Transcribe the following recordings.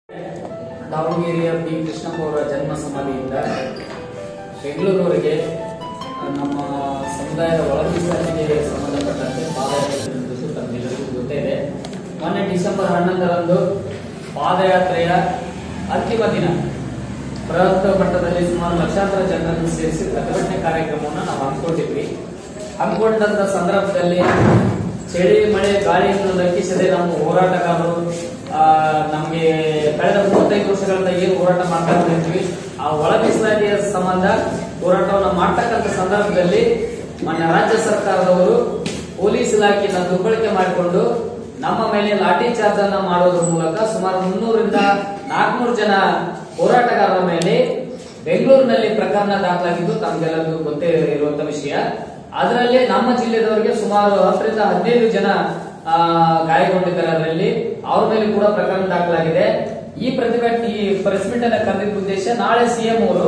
ದಾವಣಗೆರೆಯ ಬಿ ಕೃಷ್ಣಪ್ಪ ಅವರ ಜನ್ಮ ಸಮಾಧಿಯಿಂದ ಬೆಂಗಳೂರುವರೆಗೆ ಆ, ನಮ್ಮ ಸಮುದಾಯದ ಒಳ ಮೀಸಲಾತಿಗೆ ಸಂಬಂಧಪಟ್ಟಂತೆ ಪಾದಯಾತ್ರೆ ನಡೆಸು ತಮ್ಮೆಲ್ಲರಿಗೂ ಗೊತ್ತೇ ಇದೆ ಮೊನ್ನೆ ಡಿಸೆಂಬರ್ ಹನ್ನೊಂದರಂದು ಪಾದಯಾತ್ರೆಯ ಅಂತಿಮ ದಿನ ಬೃಹತ್ ಮಟ್ಟದಲ್ಲಿ ಸುಮಾರು ಲಕ್ಷಾಂತರ ಜನರನ್ನು ಸೇರಿಸಿ ಪ್ರತಿಭಟನೆ ಕಾರ್ಯಕ್ರಮವನ್ನು ನಾವು ಹಮ್ಮಿಕೊಂಡಿದ್ವಿ ಹಮ್ಮಿಕೊಂಡಂತ ಸಂದರ್ಭದಲ್ಲಿ ಚಳಿ ಮಳೆ ಗಾಳಿಯನ್ನು ಲೆಕ್ಕಿಸದೆ ನಮ್ಮ ಹೋರಾಟಗಾರರು ಆ, ನಮ್ಗೆ ಕಳೆದ ಮೂವತ್ತೈದು ವರ್ಷಗಳಿಂದ ಏನು ಹೋರಾಟ ಮಾಡ್ತಾ ಬಂದಿದ್ವಿ ಆ ಒಳ ಮೀಸಲಾತಿಯ ಸಂಬಂಧ ಹೋರಾಟವನ್ನು ಮಾಡ್ತಕ್ಕಂಥ ಸಂದರ್ಭದಲ್ಲಿ ಮಾನ್ಯ ರಾಜ್ಯ ಸರ್ಕಾರದವರು ಪೊಲೀಸ್ ಇಲಾಖೆಯನ್ನು ದುರ್ಬಳಕೆ ಮಾಡಿಕೊಂಡು ನಮ್ಮ ಮೇಲೆ ಲಾಠಿ ಚಾರ್ಜ್ ಅನ್ನ ಮಾಡೋದ್ರ ಮೂಲಕ ಸುಮಾರು ಮುನ್ನೂರಿಂದ ನಾಲ್ಕುನೂರು ಜನ ಹೋರಾಟಗಾರರ ಮೇಲೆ ಬೆಂಗಳೂರಿನಲ್ಲಿ ಪ್ರಕರಣ ದಾಖಲಾಗಿದ್ದು ತಮಗೆಲ್ಲರಿಗೂ ಗೊತ್ತೇ ಇರುವಂತ ವಿಷಯ ಅದರಲ್ಲಿ ನಮ್ಮ ಜಿಲ್ಲೆದವರಿಗೆ ಸುಮಾರು ಹತ್ತರಿಂದ ಹದಿನೈದು ಜನ ಆ, ಗಾಯಗೊಂಡಿದ್ದಾರೆ ಅದರಲ್ಲಿ ಅವ್ರ ಮೇಲೆ ಕೂಡ ಪ್ರಕರಣ ದಾಖಲಾಗಿದೆ ಈ ಪ್ರತಿಭಟನೆ ಈ ಪ್ರೆಸ್ ಮೀಟ್ ಅನ್ನ ಕರೆದಿದ್ದ ಉದ್ದೇಶ ನಾಳೆ ಸಿಎಂ ಅವರು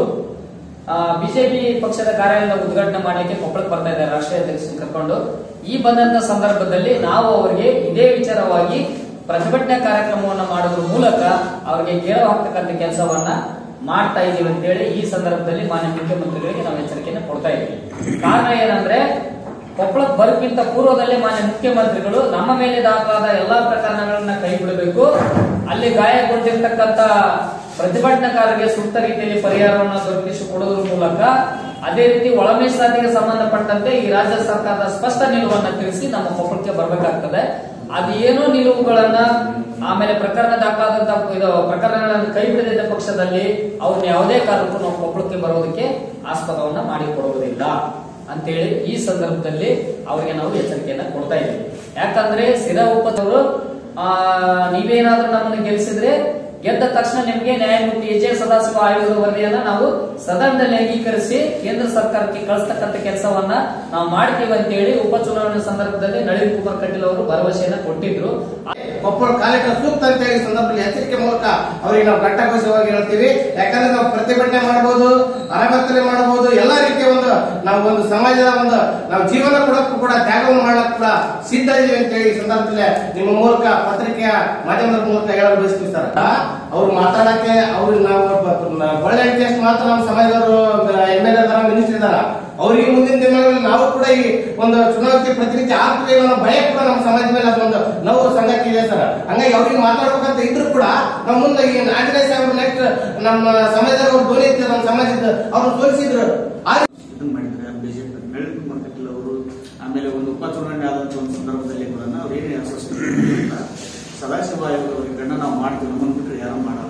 ಬಿಜೆಪಿ ಪಕ್ಷದ ಕಾರ್ಯಾಲಯದ ಉದ್ಘಾಟನೆ ಮಾಡಲಿಕ್ಕೆ ಕೊಪ್ಪಳಕ್ಕೆ ಬರ್ತಾ ಇದ್ದಾರೆ ರಾಷ್ಟ್ರೀಯ ಅಧ್ಯಕ್ಷರನ್ನು ಕರ್ಕೊಂಡು ಈ ಬಂದಂತ ಸಂದರ್ಭದಲ್ಲಿ ನಾವು ಅವರಿಗೆ ಇದೇ ವಿಚಾರವಾಗಿ ಪ್ರತಿಭಟನೆ ಕಾರ್ಯಕ್ರಮವನ್ನು ಮಾಡೋದ್ರ ಮೂಲಕ ಅವರಿಗೆ ಗೆಲುವು ಹಾಕ್ತಕ್ಕಂಥ ಕೆಲಸವನ್ನ ಮಾಡ್ತಾ ಇದೀವಿ ಅಂತೇಳಿ ಈ ಸಂದರ್ಭದಲ್ಲಿ ಮಾನ್ಯ ಮುಖ್ಯಮಂತ್ರಿಗಳಿಗೆ ನಾವು ಎಚ್ಚರಿಕೆಯನ್ನು ಕೊಡ್ತಾ ಇದ್ದೀವಿ ಕಾರಣ ಏನಂದ್ರೆ ಕೊಪ್ಪಳಕ್ಕೆ ಬರೋಕ್ಕಿಂತ ಪೂರ್ವದಲ್ಲಿ ಮಾನ್ಯ ಮುಖ್ಯಮಂತ್ರಿಗಳು ನಮ್ಮ ಮೇಲೆ ದಾಖಲಾದ ಎಲ್ಲಾ ಪ್ರಕರಣಗಳನ್ನ ಕೈ ಬಿಡಬೇಕು ಅಲ್ಲಿ ಗಾಯಗೊಂಡಿರ್ತಕ್ಕಂಥ ಪ್ರತಿಭಟನಾಕಾರರಿಗೆ ಸೂಕ್ತ ರೀತಿಯಲ್ಲಿ ಪರಿಹಾರವನ್ನು ದೊರಕಿಸಿಕೊಡುವುದರ ಮೂಲಕ ಅದೇ ರೀತಿ ಒಳ ಮೀಸಲಾತಿಗೆ ಸಂಬಂಧಪಟ್ಟಂತೆ ಈ ರಾಜ್ಯ ಸರ್ಕಾರದ ಸ್ಪಷ್ಟ ನಿಲುವನ್ನ ತಿಳಿಸಿ ನಮ್ಮ ಕೊಪ್ಪಳಕ್ಕೆ ಬರಬೇಕಾಗ್ತದೆ ಅದೇನೋ ನಿಲುವುಗಳನ್ನ ಆಮೇಲೆ ಪ್ರಕರಣ ದಾಖಲಾದಂತ ಇದು ಪ್ರಕರಣಗಳನ್ನು ಕೈ ಬಿಡದಿದ್ದ ಪಕ್ಷದಲ್ಲಿ ಅವ್ರನ್ನ ಯಾವುದೇ ಕಾರಣಕ್ಕೂ ನಾವು ಕೊಪ್ಪಳಕ್ಕೆ ಬರೋದಕ್ಕೆ ಆಸ್ಪದವನ್ನ ಮಾಡಿಕೊಡುವುದಿಲ್ಲ ಅಂತೇಳಿ ಈ ಸಂದರ್ಭದಲ್ಲಿ ಅವರಿಗೆ ನಾವು ಎಚ್ಚರಿಕೆಯನ್ನ ಕೊಡ್ತಾ ಇದ್ದೀವಿ ಯಾಕಂದ್ರೆ ಸಿರಾ ಉಪದವರು ಆ ನೀವೇನಾದ್ರೂ ನಮ್ಮನ್ನು ಗೆಲ್ಲಿಸಿದ್ರೆ ಗೆದ್ದ ತಕ್ಷಣ ನಿಮಗೆ ನ್ಯಾಯಮೂರ್ತಿ ಎಚ್ ಎ ಸದಾಶಿವ ಆಯೋಗದ ವರದಿಯನ್ನ ನಾವು ಸದನದಲ್ಲಿ ಅಂಗೀಕರಿಸಿ ಕೇಂದ್ರ ಸರ್ಕಾರಕ್ಕೆ ಕಳಿಸ್ತಕ್ಕಂಥ ಕೆಲಸವನ್ನ ನಾವು ಮಾಡ್ತೀವಿ ಅಂತೇಳಿ ಉಪಚುನಾವಣೆ ಸಂದರ್ಭದಲ್ಲಿ ನಳಿನ್ ಕುಮಾರ್ ಕಟೀಲ್ ಅವರು ಭರವಸೆಯನ್ನ ಕೊಟ್ಟಿದ್ರು ಕೊಪ್ಪಳ ಕಾಲೇಜ್ ಸೂಕ್ತ ಅಂತ ಹೇಳಿ ಸಂದರ್ಭದಲ್ಲಿ ಎಚ್ಚರಿಕೆ ಮೂಲಕ ಅವರಿಗೆ ನಾವು ಘಟ್ಟಘೋಷವಾಗಿ ಹೇಳ್ತೀವಿ ಯಾಕಂದ್ರೆ ನಾವು ಪ್ರತಿಭಟನೆ ಮಾಡಬಹುದು ಅರಬತ್ತನೆ ಮಾಡಬಹುದು ಎಲ್ಲಾ ರೀತಿಯ ಒಂದು ನಾವು ಒಂದು ಸಮಾಜದ ಒಂದು ನಾವು ಜೀವನ ಕೊಡಕ್ಕೂ ಕೂಡ ತ್ಯಾಗವನ್ನು ಮಾಡಕ್ ಕೂಡ ಸಿದ್ಧ ಇದೀವಿ ಅಂತ ಹೇಳಿ ಈ ಸಂದರ್ಭದಲ್ಲಿ ನಿಮ್ಮ ಮೂಲಕ ಪತ್ರಿಕೆಯ ಮಾಧ್ಯಮದ ಮೂಲಕ ಹೇಳಲು ಬಯಸ್ತೀವಿ ಸರ್ ಅವ್ರು ಮಾತಾಡಕ್ಕೆ ಅವ್ರು ನಾವು ಬ- ಒಳ್ಳೆ ಟೆಸ್ಟ್ ಮಾತ್ರ ನಮ್ಮ ಸಮಾಜದವರು ಎಂ ಎಲ್ ಎ ಮಿನಿಸ್ಟರ್ ಇದಾರ ಅವರಿಗೆ ಮುಂದಿನ ದಿನಗಳಲ್ಲಿ ನಾವು ಕೂಡ ಈ ಒಂದು ಚುನಾವಣೆ ಪ್ರತಿನಿಧಿ ಆಗ್ತದೆ ಅನ್ನೋ ಭಯ ಕೂಡ ನಮ್ಮ ಸಮಾಜದ ಮೇಲೆ ಅದೊಂದು ನೋವು ಸಂಗತಿ ಇದೆ ಸರ್ ಹಂಗಾಗಿ ಅವ್ರಿಗೆ ಮಾತಾಡ್ಬೇಕಂತ ಇದ್ರು ಕೂಡ ನಮ್ಮ ಮುಂದೆ ಈ ಆಂಜನೇಯ ಸಾಹೇಬ್ರು ನೆಕ್ಸ್ಟ್ ನಮ್ಮ ಸಮಾಜದವ್ರು ಧ್ವನಿ ಇತ್ತು ನಮ್ಮ ಸಮಾಜದ ಅವ್ರು ಸೋಲಿಸಿದ್ರು ಆ ಇದನ್ನ ಮಾಡಿದ್ದಾರೆ ಬಿಜೆಪಿ ನಳಿನ್ ಕುಮಾರ್ ಕಟೀಲ್ ಅವರು ಆಮೇಲೆ ಒಂದು ಉಪಚುನಾವಣೆ ಆದಂತ ಒಂದು ಸಂದರ್ಭದಲ್ಲಿ ಕೂಡ ಅವ್ರು ಏನೇ ಅಸೋಸಿಯೇಷನ್ ಸದಾಶಿವ ಆಯೋಗದವರಿಗೆ ಗಂಡ ನಾವು ಮಾಡ್ತೀವಿ ನಮ್ಮನ್ನು ಬಿಟ್ಟರೆ ಯಾರು ಮಾಡಲ್ಲ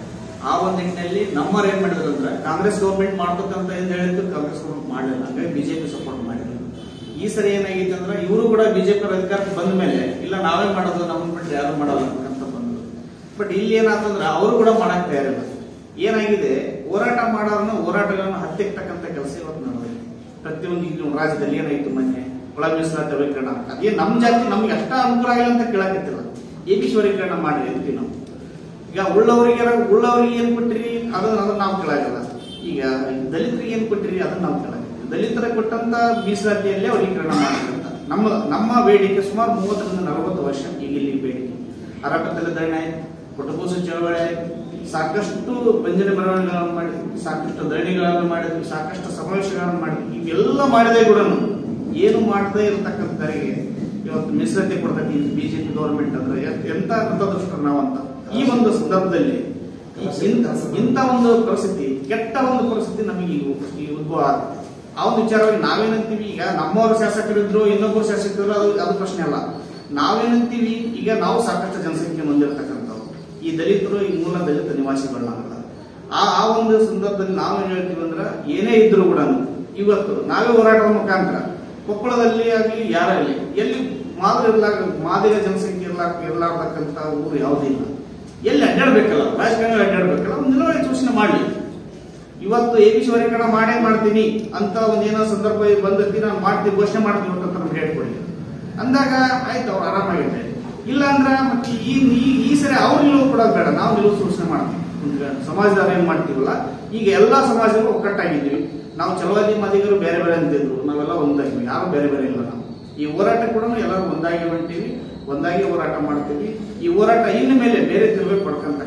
ಆ ಒಂದು ನಿಟ್ಟಿನಲ್ಲಿ ನಮ್ಮವ್ರು ಏನ್ ಮಾಡಿದ್ರು ಅಂದ್ರೆ ಕಾಂಗ್ರೆಸ್ ಗೌರ್ಮೆಂಟ್ ಮಾಡ್ಬೇಕಂತ ಏನ್ ಹೇಳಿದ್ದು ಕಾಂಗ್ರೆಸ್ ಗೌರ್ಮೆಂಟ್ ಮಾಡಲಿಲ್ಲ ಹಂಗಾಗಿ ಬಿಜೆಪಿ ಸಪೋರ್ಟ್ ಮಾಡಿದ್ರು ಈ ಸರಿ ಏನಾಗಿತ್ತು ಅಂದ್ರೆ ಇವರು ಕೂಡ ಬಿಜೆಪಿ ಅಧಿಕಾರಕ್ಕೆ ಬಂದ ಮೇಲೆ ಇಲ್ಲ ನಾವೇ ಮಾಡೋದು ನಮ್ಮನ್ನ ಬಿಟ್ಟರೆ ಯಾರು ಮಾಡಲ್ಲ ಅಂತ ಬಂದ್ರು ಬಟ್ ಇಲ್ಲಿ ಏನಾತಂದ್ರೆ ಅವರು ಕೂಡ ಮಾಡಕ್ ತಯಾರಿಲ್ಲ ಏನಾಗಿದೆ ಹೋರಾಟ ಮಾಡೋರನ್ನ ಹೋರಾಟಗಳನ್ನ ಹತ್ತಿಕ್ತಕ್ಕಂಥ ಕೆಲಸ ಇವತ್ತು ನಡೆದಿದೆ ಪ್ರತಿಯೊಂದು ಈಗ ರಾಜ್ಯದಲ್ಲಿ ಏನಾಯ್ತು ಮೊನ್ನೆ ಒಳ ಮೀಸಲಾತಿ ವರ್ಗೀಕರಣ ಅದೇ ನಮ್ ಜಾತಿ ನಮ್ಗೆ ಅಷ್ಟ ಅನುಕೂಲ ಆಗಿಲ್ಲ ಅಂತ ಕೇಳಕತ್ತಿಲ್ಲ ಎ ಬಿ ಸಿ ವರ್ಗೀಕರಣ ಮಾಡಿ ಅಂತೀವಿ ನಾವು ಈಗ ಉಳ್ಳವರಿಗೆ ಉಳ್ಳವರಿಗೆ ಏನ್ ಕೊಟ್ಟಿರಿ ಅದನ್ನ ಅದನ್ನ ನಾವು ಕೇಳಾಗಲ್ಲ ಈಗ ದಲಿತರಿಗೆ ಏನ್ ಕೊಟ್ಟಿರಿ ಅದನ್ನ ನಾವು ಕೇಳಾಗಲ್ಲ ದಲಿತರ ಕೊಟ್ಟಂತ ಮೀಸಲಾತಿಯಲ್ಲೇ ವರ್ಗೀಕರಣ ಮಾಡಿದಂತ ನಮ್ಮ ನಮ್ಮ ಬೇಡಿಕೆ ಸುಮಾರು ಮೂವತ್ತರಿಂದ ನಲವತ್ತು ವರ್ಷ ಈಗ ಇಲ್ಲಿ ಬೇಡಿಕೆ ಅರಕತ್ತಲೆ ಧರಣಿ ಪುಟಕೋಸ ಚಳವಳಿ ಆಯ್ತು. ಸಾಕಷ್ಟು ಪಂಜರ ಮೆರವಣಿಗೆಗಳನ್ನು ಮಾಡಿದ್ವಿ ಸಾಕಷ್ಟು ಧರಣಿಗಳನ್ನು ಮಾಡಿದ್ವಿ ಸಾಕಷ್ಟು ಸಮಾವೇಶಗಳನ್ನು ಮಾಡಿದ್ವಿ ಇವೆಲ್ಲ ಮಾಡಿದೆ ಕೂಡ ಏನು ಮಾಡದೇ ಇರತಕ್ಕಂಥವರಿಗೆ ಇವತ್ತು ಮೀಸಲಾತಿ ಕೊಡ್ತಕ್ಕ ಬಿಜೆಪಿ ಗೌರ್ಮೆಂಟ್ ಅಂದ್ರೆ ಎ- ಎಂತ ಕೃತದೃಷ್ಟ ನಾವಂತ ಈ ಒಂದು ಸಂದರ್ಭದಲ್ಲಿ ಈ- ಇಂಥ ಇಂಥ ಒಂದು ಪರಿಸ್ಥಿತಿ ಕೆಟ್ಟ ಒಂದು ಪರಿಸ್ಥಿತಿ ನಮಗೆ ಈಗ ಈ ಉದ್ಭವ ಆಗುತ್ತೆ ಆ ಒಂದು ವಿಚಾರವಾಗಿ ನಾವೇನಂತೀವಿ ಈಗ ನಮ್ಮವರು ಶಾಸಕರಿದ್ರು ಇನ್ನೊಬ್ಬರು ಶಾಸಕರು ಅದು ಅದು ಪ್ರಶ್ನೆ ಅಲ್ಲ ನಾವೇನಂತೀವಿ ಈಗ ನಾವು ಸಾಕಷ್ಟು ಜನಸಂಖ್ಯೆ ಹೊಂದಿರತಕ್ಕಂಥವ್ರು ಈ ದಲಿತರು ಈ ಮೂಲ ದಲಿತ ನಿವಾಸಿಗಳನ್ನಾಗಲ್ಲ ಆ ಆ ಒಂದು ಸಂದರ್ಭದಲ್ಲಿ ನಾವು ಏನ್ ಹೇಳ್ತೀವಿ ಅಂದ್ರೆ ಏನೇ ಇದ್ರು ಕೂಡ ಇವತ್ತು ನಾವೇ ಹೋರಾಟದ ಮುಖಾಂತರ ಕೊಪ್ಪಳದಲ್ಲಿ ಆಗಲಿ ಯಾರಲ್ಲಿ ಎಲ್ಲಿ ಮಾದರಿ ಇರ್ಲಾಕ ಮಾದಿಗ ಜನಸಂಖ್ಯೆ ಇರ್ಲಾಕ ಇರ್ಲಾರ್ದಕ್ಕಂತ ಊರು ಯಾವುದೂ ಇಲ್ಲ ಎಲ್ಲಿ ಅಡ್ಡಾಡ್ಬೇಕಲ್ಲ ರಾಜಕಾರಣ ಅಡ್ಡಾಡ್ಬೇಕಲ್ಲ ಒಂದು ನಿಲುವಳಿ ಸೂಚನೆ ಮಾಡಲಿ ಇವತ್ತು ಎ ಬಿ ಸಿ ವರ್ಗೀಕರಣ ಮಾಡೇ ಮಾಡ್ತೀನಿ ಅಂತ ಒಂದು ಏನೋ ಸಂದರ್ಭ ಬಂದೈತಿ ನಾನು ಮಾಡ್ತೀನಿ ಘೋಷಣೆ ಮಾಡ್ತೀನಿ ಅಂತ ನಮ್ಗೆ ಹೇಳ್ಕೊಡಿ ಅಂದಾಗ ಆಯ್ತು ಅವ್ರು ಆರಾಮಾಗಿರ್ತಾರೆ ಇಲ್ಲ ಅಂದ್ರ ಮತ್ತೆ ಈ ಈ- ಈ ಸರಿ ಅವ್ರ ನಿಲುವು ಕೊಡೋದು ಬೇಡ ನಾವು ನಿಲುವು ಸೂಚನೆ ಮಾಡ್ತೀವಿ ಒಂದು ಸಮಾಜದವ್ರು ಏನ್ ಮಾಡ್ತೀವಲ್ಲ ಈಗ ಎಲ್ಲಾ ಸಮಾಜಗಳು ಒಕ್ಕಟ್ಟಾಗಿದ್ದೀವಿ ನಾವು ಚಲವಾದಿ ಮಾದಿಗರು ಬೇರೆ ಬೇರೆ ಅಂತಿದ್ರು ನಾವೆಲ್ಲ ಒಂದಾಗಿವಿ ಯಾರು ಬೇರೆ ಬೇರೆ ಇಲ್ಲ ನಾವು ಈ ಹೋರಾಟ ಕೂಡ ಎಲ್ಲರೂ ಒಂದಾಗಿ ಹೊಂಟೀವಿ ಒಂದಾಗಿ ಹೋರಾಟ ಮಾಡ್ತೀವಿ ಈ ಹೋರಾಟ ಇನ್ನು ಮೇಲೆ ಬೇರೆ ತಿರುಗಿ ಕೊಡ್ಕಂತಕ್ಕಂಥ ಕೆಲಸ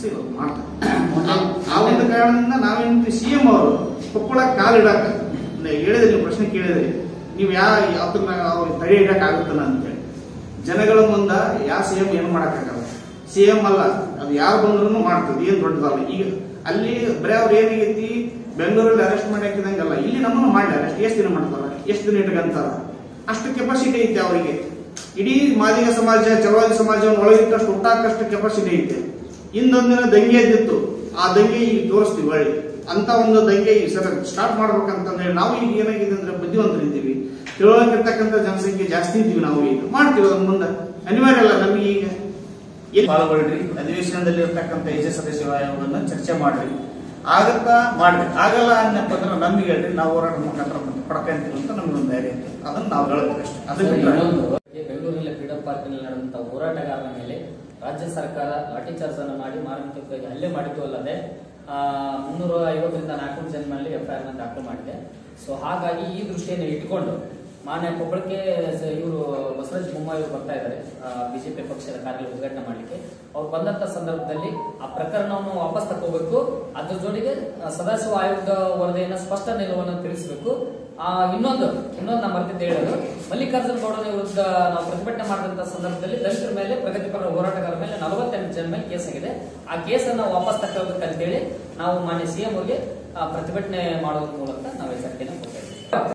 ಕೆಲಸ ಇವರು ಮಾಡ್ತಾರೆ ಆ- ಆ ಒಂದು ಕಾರಣದಿಂದ ನಾವೇನು ಸಿ ಎಂ ಅವರು ಕೊಪ್ಪಳ ಕಾಲಿಡಾಕ ಹೇಳಿದ್ರೆ ನೀವು ಪ್ರಶ್ನೆ ಕೇಳಿದ್ರೆ ನೀವು ಯಾ ಅದನ್ನ ಅವ್ರು ತಡೆ ಇಡಕ್ ಆಗುತ್ತಲ್ಲ ಅಂತೇಳಿ ಜನಗಳ ಮುಂದ ಯಾವ ಸಿ ಎಂ ಏನು ಮಾಡಕ್ಕಾಗಲ್ಲ ಸಿ ಎಂ ಅಲ್ಲ ಅದು ಯಾರು ಬಂದ್ರು ಮಾಡ್ತದೆ ಏನ್ ದೊಡ್ಡದಲ್ಲ ಈಗ ಅಲ್ಲಿ ಬರೀ ಅವ್ರು ಏನಾಗೈತಿ ಬೆಂಗಳೂರಲ್ಲಿ ಅರೆಸ್ಟ್ ಮಾಡಿ ಹಾಕಿದಂಗಲ್ಲ ಇಲ್ಲಿ ನಮ್ಮನ್ನು ಮಾಡಿ ಅರೆಸ್ಟ್ ಎಷ್ಟು ದಿನ ಮಾಡ್ತಾರ ಎಷ್ಟು ದಿನ ಇಟ್ಕಂತಾರ ಅಷ್ಟು ಕೆಪಾಸಿಟಿ ಐತೆ ಅವರಿಗೆ ಇಡೀ ಮಾದಿಗ ಸಮಾಜ ಚಲವಾದಿ ಸಮಾಜವನ್ನು ಒಳಗಿಟ್ಟಷ್ಟು ಹುಟ್ಟಾಕಷ್ಟು ಕೆಪಾಸಿಟಿ ಐತೆ ಇನ್ನೊಂದಿನ ದಂಗೆ ಎದ್ದಿತ್ತು ಆ ದಂಗೆ ಈಗ ತೋರಿಸ್ತೀವಿ ಒಳ್ಳೆ ಅಂತ ಒಂದು ದಂಗೆ ಈ ಸಲ ಸ್ಟಾರ್ಟ್ ಮಾಡ್ಬೇಕಂತಂದ್ರೆ ನಾವು ಈಗ ಏನಾಗಿದೆ ಅಂದ್ರೆ ಬುದ್ಧಿವಂತರಿದ್ದೀವಿ ತಿಳುವಳಿಕಿರ್ತಕ್ಕಂಥ ಜನಸಂಖ್ಯೆ ಜಾಸ್ತಿ ಇದ್ದೀವಿ ನಾವು ಈಗ ಮಾಡ್ತೀವಿ ಅದ್ರ ಮುಂದೆ ಅನಿವಾರ್ಯ ಅಲ್ಲ ನಮಗೆ ಈಗ ಎಲ್ಲಿ ಪಾಲ್ಗೊಳ್ರಿ ಅಧಿವೇಶನದಲ್ಲಿ ಇರ್ತಕ್ಕಂಥ ಎಜೆ ಸದಸ್ಯ ಆಯೋಗವನ್ನ ಚರ್ಚೆ ಮಾಡ್ರಿ ಆಗತ್ತಾ ಮಾಡ್ರಿ ಆಗಲ್ಲ ಅನ್ನಪ್ಪ ಅಂದ್ರೆ ನಮಗೆ ಹೇಳ್ರಿ ನಾವು ಹೋರಾಟ ಮುಖಾಂತರ ಮತ್ತೆ ಪಡ್ಕಂತೀವಿ ಅಂತ ನಮ್ಗೆ ಒಂದು ಧೈರ್ಯ ಐತಿ ಅದನ್ನ ನಾವು ಹೇಳ್ತೀವಿ ಅಷ್ಟೇ ಅದನ್ನ ಬಿಟ್ರೆ ಇನ್ನೊಂದು ಬೆಂಗಳೂರಿನ ಫ್ರೀಡಂ ಪಾರ್ಕ್ನಲ್ಲಿ ನಡೆದಂತ ಹೋರಾಟಗಾರರ ಮೇಲೆ ರಾಜ್ಯ ಸರ್ಕಾರ ಲಾಠಿ ಚಾರ್ಜ್ ಅನ್ನು ಮಾಡಿ ಮಾರಣಾಂತಿಕವಾಗಿ ಹಲ್ಲೆ ಮಾಡಿದ್ದು ಅಲ್ಲದೆ ಆ, ಮುನ್ನೂರ ಐವತ್ತರಿಂದ ನಾಲ್ಕು ಜನ್ಮಲ್ಲಿ ಎಫ್ಐಆರ್ ನ ದಾಖಲು ಮಾಡಿದೆ ಸೊ ಹಾಗಾಗಿ ಈ ದೃಷ್ಟಿಯನ್ನು ಇಟ್ಕೊಂಡು ಮಾನ್ಯ ಕೊಪ್ಪಳಕ್ಕೆ ಇವರು ಬಸವರಾಜ ಬೊಮ್ಮಾಯಿ ಅವರು ಬರ್ತಾ ಇದ್ದಾರೆ ಬಿಜೆಪಿ ಪಕ್ಷದ ಕಾರ್ಯ ಉದ್ಘಾಟನೆ ಮಾಡಲಿಕ್ಕೆ ಅವ್ರು ಬಂದಂತ ಸಂದರ್ಭದಲ್ಲಿ ಆ ಪ್ರಕರಣವನ್ನು ವಾಪಸ್ ತಗೋಬೇಕು ಅದ್ರ ಜೊತೆಗೆ ಆ, ಸದಾಶಿವ ಆಯೋಗದ ವರದಿಯನ್ನು ಸ್ಪಷ್ಟ ನಿಲುವನ್ನು ತಿಳಿಸಬೇಕು ಆ ಇನ್ನೊಂದು ಇನ್ನೊಂದು ನಮ್ಮ ಮರ್ತಿದ್ದೆ ಹೇಳೋದು ಮಲ್ಲಿಕಾರ್ಜುನ ಗೌಡನ ವಿರುದ್ಧ ನಾವು ಪ್ರತಿಭಟನೆ ಮಾಡಿದಂತ ಸಂದರ್ಭದಲ್ಲಿ ದಲಿತರ ಮೇಲೆ ಪ್ರಗತಿಪರ ಹೋರಾಟಗಾರರ ಮೇಲೆ ನಲವತ್ತೆಂಟು ಜನ ಮೇಲೆ ಕೇಸ್ ಆಗಿದೆ ಆ ಕೇಸನ್ನು ವಾಪಸ್ ತಕ್ಕೋಬೇಕಂತೇಳಿ ನಾವು ಮಾನ್ಯ ಸಿಎಂ ಅವರಿಗೆ ಆ, ಪ್ರತಿಭಟನೆ ಮಾಡೋದ್ರ ಮೂಲಕ ನಾವು ಎಚ್ಚರಿಕೆಯನ್ನು ಕೊಡ್ತೇವೆ